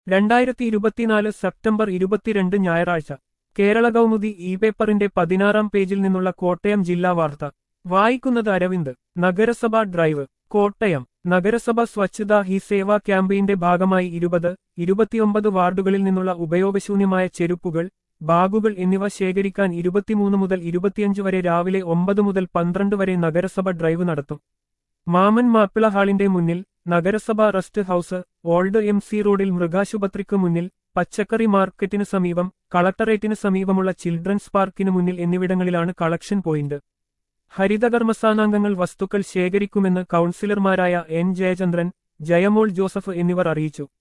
രണ്ടായിരത്തി ഇരുപത്തിനാല് സെപ്റ്റംബർ ഇരുപത്തിരണ്ട് ഞായറാഴ്ച കേരള കൗമുദി ഇ പേപ്പറിന്റെ പതിനാറാം പേജിൽ നിന്നുള്ള കോട്ടയം ജില്ലാ വാർത്ത വായിക്കുന്നത് അരവിന്ദ് നഗരസഭാ ഡ്രൈവ് കോട്ടയം നഗരസഭ സ്വച്ഛതാ ഹി സേവാ ക്യാമ്പയിന്റെ ഭാഗമായി ഇരുപത് ഇരുപത്തിയൊമ്പത് വാർഡുകളിൽ നിന്നുള്ള ഉപയോഗശൂന്യമായ ചെരുപ്പുകൾ ബാഗുകൾ എന്നിവ ശേഖരിക്കാൻ ഇരുപത്തിമൂന്ന് മുതൽ ഇരുപത്തിയഞ്ച് വരെ രാവിലെ ഒമ്പത് മുതൽ പന്ത്രണ്ട് വരെ നഗരസഭ ഡ്രൈവ് നടത്തും മാമൻ മാപ്പിള ഹാളിന്റെ മുന്നിൽ നഗരസഭ rest house old M C റോഡിൽ മൃഗാശുപത്രിക്ക് മുന്നിൽ പച്ചക്കറി മാർക്കറ്റിന് സമീപം കളക്ടറേറ്റിന് സമീപമുള്ള ചിൽഡ്രൻസ് പാർക്കിന് മുന്നിൽ എന്നിവിടങ്ങളിലാണ് കളക്ഷൻ പോയിന്റ് ഹരിതകർമ്മസാനാംഗങ്ങൾ വസ്തുക്കൾ ശേഖരിക്കുമെന്ന് കൗൺസിലർമാരായ എൻ ജയചന്ദ്രൻ ജയമോൾ ജോസഫ് എന്നിവർ അറിയിച്ചു